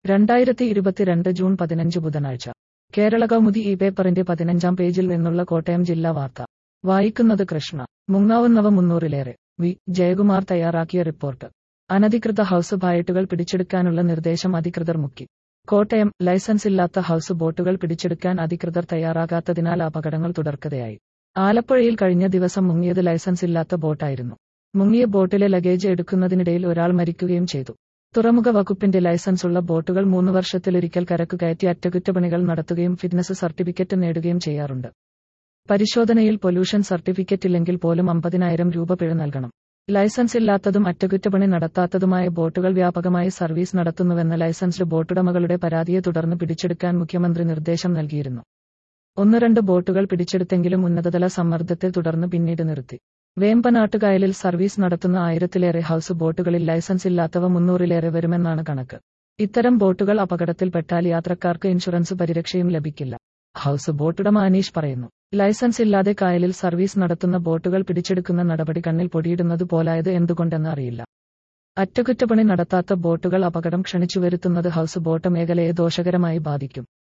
രണ്ടായിരത്തി ഇരുപത്തിരണ്ട് ജൂൺ പതിനഞ്ച് ബുധനാഴ്ച കേരള കൗമുദി ഈ പേപ്പറിന്റെ പതിനഞ്ചാം പേജിൽ നിന്നുള്ള കോട്ടയം ജില്ലാ വാർത്ത വായിക്കുന്നത് കൃഷ്ണ മുങ്ങാവുന്നവ മുന്നൂറിലേറെ വി ജയകുമാർ തയ്യാറാക്കിയ റിപ്പോർട്ട് അനധികൃത ഹൌസ് ബായട്ടുകൾ പിടിച്ചെടുക്കാനുള്ള നിർദ്ദേശം അധികൃതർ മുക്കി കോട്ടയം ലൈസൻസ് ഇല്ലാത്ത ഹൌസ് ബോട്ടുകൾ പിടിച്ചെടുക്കാൻ അധികൃതർ തയ്യാറാകാത്തതിനാൽ അപകടങ്ങൾ തുടർക്കഥയായി ആലപ്പുഴയിൽ കഴിഞ്ഞ ദിവസം മുങ്ങിയത് ലൈസൻസ് ഇല്ലാത്ത ബോട്ടായിരുന്നു മുങ്ങിയ ബോട്ടിലെ ലഗേജ് എടുക്കുന്നതിനിടയിൽ ഒരാൾ മരിക്കുകയും ചെയ്തു തുറമുഖ വകുപ്പിന്റെ ലൈസൻസുള്ള ബോട്ടുകൾ മൂന്ന് വർഷത്തിലൊരിക്കൽ കരക്കു കയറ്റി അറ്റകുറ്റപ്പണികൾ നടത്തുകയും ഫിറ്റ്നസ് സർട്ടിഫിക്കറ്റ് നേടുകയും ചെയ്യാറുണ്ട് പരിശോധനയിൽ പൊല്യൂഷൻ സർട്ടിഫിക്കറ്റ് ഇല്ലെങ്കിൽ പോലും അമ്പതിനായിരം രൂപ പിഴ നൽകണം ലൈസൻസ് ഇല്ലാത്തതും അറ്റകുറ്റപ്പണി നടത്താത്തതുമായ ബോട്ടുകൾ വ്യാപകമായി സർവീസ് നടത്തുന്നുവെന്ന ലൈസൻസ്ഡ് ബോട്ടുടമകളുടെ പരാതിയെ തുടർന്ന് പിടിച്ചെടുക്കാൻ മുഖ്യമന്ത്രി നിർദ്ദേശം നൽകിയിരുന്നു ഒന്ന് രണ്ട് ബോട്ടുകൾ പിടിച്ചെടുത്തെങ്കിലും ഉന്നതതല സമ്മർദ്ദത്തെ തുടർന്ന് പിന്നീട് നിർത്തി വേമ്പനാട്ടുകായലിൽ സർവീസ് നടത്തുന്ന ആയിരത്തിലേറെ ഹൌസ് ബോട്ടുകളിൽ ലൈസൻസ് ഇല്ലാത്തവ മുന്നൂറിലേറെ വരുമെന്നാണ് കണക്ക് ഇത്തരം ബോട്ടുകൾ അപകടത്തിൽപ്പെട്ടാൽ യാത്രക്കാർക്ക് ഇൻഷുറൻസ് പരിരക്ഷയും ലഭിക്കില്ല ഹൌസ് ബോട്ടുടമ അനീഷ് പറയുന്നു ലൈസൻസ് ഇല്ലാതെ കായലിൽ സർവീസ് നടത്തുന്ന ബോട്ടുകൾ പിടിച്ചെടുക്കുന്ന നടപടി കണ്ണിൽ പൊടിയിടുന്നത് പോലായത് എന്തുകൊണ്ടെന്ന് അറിയില്ല അറ്റകുറ്റപ്പണി നടത്താത്ത ബോട്ടുകൾ അപകടം ക്ഷണിച്ചു വരുത്തുന്നത് ഹൌസ് ബോട്ട് മേഖലയെ ദോഷകരമായി ബാധിക്കും